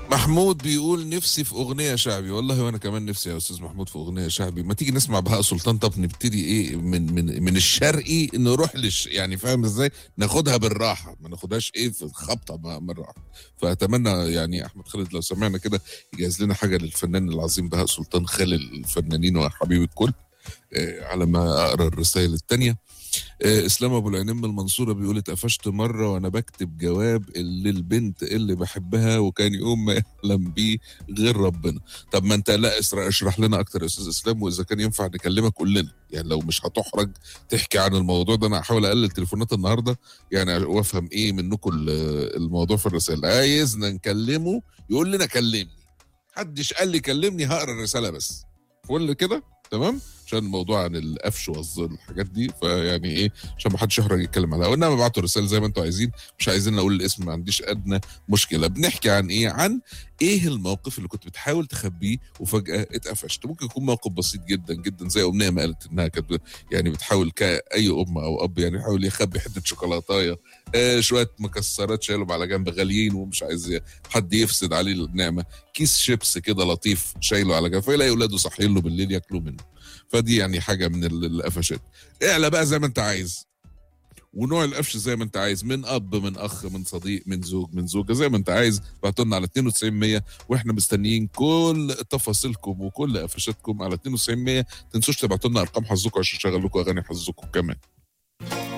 محمود بيقول نفسي في اغنيه شعبي والله وانا كمان نفسي يا استاذ محمود في اغنيه شعبي ما تيجي نسمع بهاء سلطان طب نبتدي ايه من من من الشرقي نروح لش يعني فاهم ازاي ناخدها بالراحه ما ناخدهاش ايه في الخبطه م- مره واحده فاتمنى يعني احمد خالد لو سمعنا كده يجهز لنا حاجه للفنان العظيم بهاء سلطان خال الفنانين وحبيب الكل آه، على ما اقرا الرسائل التانية آه، اسلام ابو العينين من المنصوره بيقول اتقفشت مره وانا بكتب جواب للبنت اللي بحبها وكان يوم ما يحلم بيه غير ربنا طب ما انت لا اسرع اشرح لنا اكتر يا استاذ اسلام واذا كان ينفع نكلمك قول لنا يعني لو مش هتحرج تحكي عن الموضوع ده انا هحاول اقلل تليفونات النهارده يعني وافهم ايه منكم ال- الموضوع في الرسائل عايزنا نكلمه يقول لنا كلمني محدش قال لي كلمني هقرا الرساله بس قول كده تمام عشان الموضوع عن القفش والظل الحاجات دي فيعني ايه عشان ما حدش يحرج يتكلم عليها وانما ابعتوا رسائل زي ما انتم عايزين مش عايزين اقول الاسم ما عنديش ادنى مشكله بنحكي عن ايه عن ايه الموقف اللي كنت بتحاول تخبيه وفجاه اتقفشت ممكن يكون موقف بسيط جدا جدا زي امنيه ما قالت انها كانت يعني بتحاول كاي ام او اب يعني يحاول يخبي حته شوكولاتايه آه شويه مكسرات شايلهم على جنب غاليين ومش عايز حد يفسد عليه النعمه كيس شيبس كده لطيف شايله على جنب فيلاقي اولاده صاحيين له بالليل ياكلوا منه فدي يعني حاجه من ال- القفشات اعلى بقى زي ما انت عايز ونوع القفش زي ما انت عايز من اب من اخ من صديق من زوج من زوجه زي ما انت عايز بعتوا لنا على 9200 واحنا مستنيين كل تفاصيلكم وكل قفشاتكم على 9200 تنسوش تبعتوا لنا ارقام حظكم عشان نشغل لكم اغاني حظكم كمان